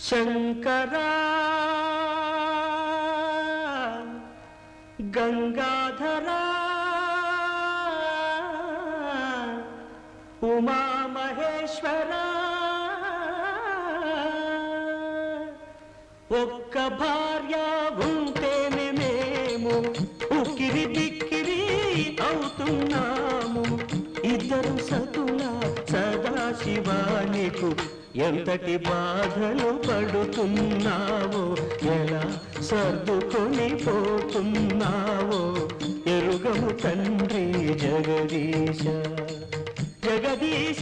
శంకరా గంగాధరా ఉమామహేశ్వరా ఒక్క భార్య ఉంటేనే మేము ఉక్కిరి బిక్కిరి అవుతున్నాము ఇద్దరు సతుల సదాశివానికు ఎంతటి బాధలు పడుతున్నావో ఎలా సర్దుకొని పోతున్నావో ఎరుగము తండ్రి జగదీశ జగదీశ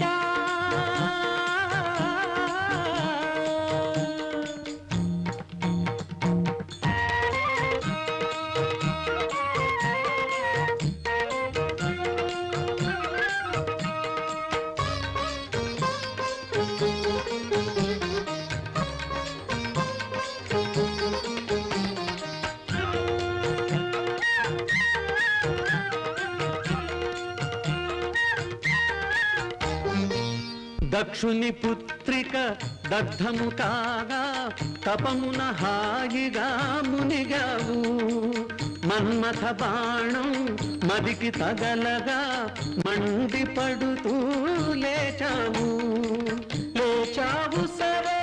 దక్షుని పుత్రిక దగ్ధము కాగా తపమున హాయిగా మునిగావు మన్మథ బాణం మదికి తగలగా మండి పడుతూ లేచావు లేచావు సరే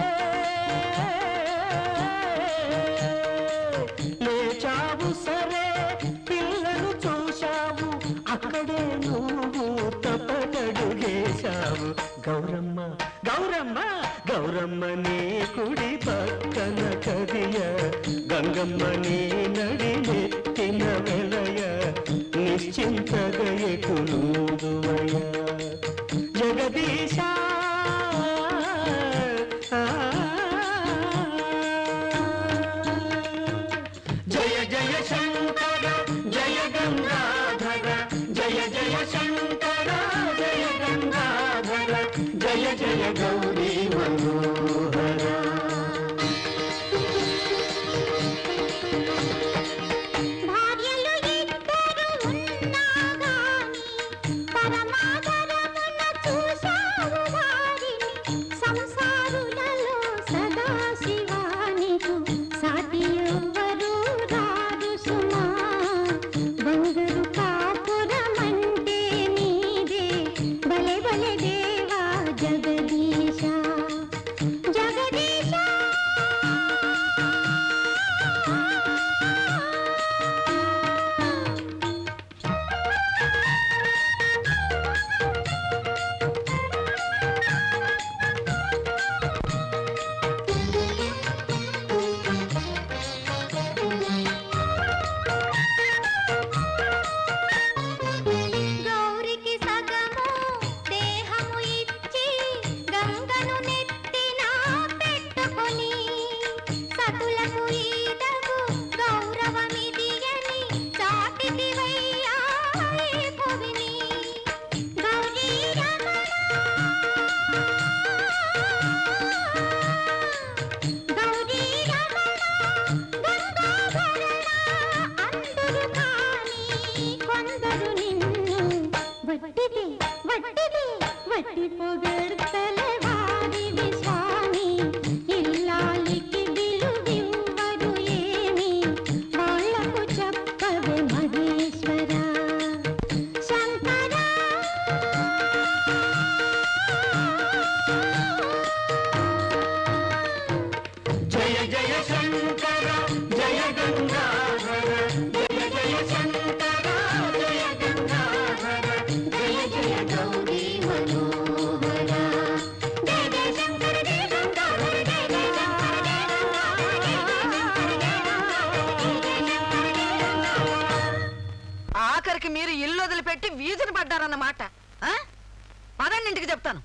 లేచావు సరే పిల్లను చూశావు అక్కడే నువ్వు తప్పటడుగేశావు గౌరమ్మ గౌరమ్మ గౌరమ్మ నీ కుడి పక్కన కదియ గంగమ్మ నీ నడి నెత్తిన వెలయ నిశ్చింతగయకులుదువయ జగదీశ జయ జయ శంకర జయ గంగాధర జయ జయ శంకర జయ గంగాధర జయ జయ గౌరీ మనోహర భార్యలు ఇద్దరు ఉన్నా గాని పరమాదరమున చూశావు వారిని సంసారులలో సదాశివానికు సాటి ఎవ్వరు రారు సుమా బంగారు కాపురమంటే నీదే బలె బలె దేవా జగదీశ జగదీశ గౌరికి సగము దేహము ఇచ్చి గంగను నెత్తిన పెట్టుకొని సతులకు ఈదగు గౌరవమిది అని చాటిదివయ్యా ఈ భువిని గౌరీ రమణ గౌరీ రమణ గంగాధరణ అందరు కాని కొందరు నిన్ను వట్టిది వట్టిది వట్టి పొగడ్తల వారివి స్వామి ఇల్లాలికి విలువివ్వరు ఏమి వాళ్లకు చెప్పవే మహేశ్వర శంకర జయ జయ శంకర జయ గంగాధర జయ జయ శంకర జయ గంగాధర జయ జయ గౌరీ మనోహర జయ జయ శంకర జయ గంగాధర జయ జయ శంకర జయ గంగాధర జయ జయ శంకర జయ గంగాధర ఆఖరికి మీరు ఇల్లు వదిలిపెట్టి వీధిని పడ్డారన్నమాట ఆ? పదండి ఇంటికి చెప్తాను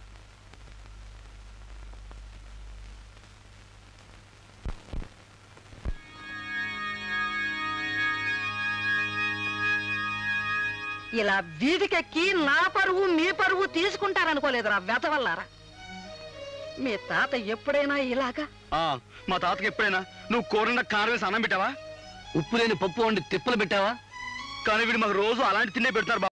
ఇలా వీధికెక్కి నా పరువు మీ పరువు తీసుకుంటారనుకోలేదురా వెతవల్లారా మీ తాత ఎప్పుడైనా ఇలాగా ఆ, మా తాతకి ఎప్పుడైనా నువ్వు కూరన్న కారం వేసి అన్నం పెట్టావా ఉప్పు లేని పప్పు వండి తిప్పలు పెట్టావా కానీ వీడు మాకు రోజు అలాంటి తిండే పెడతారు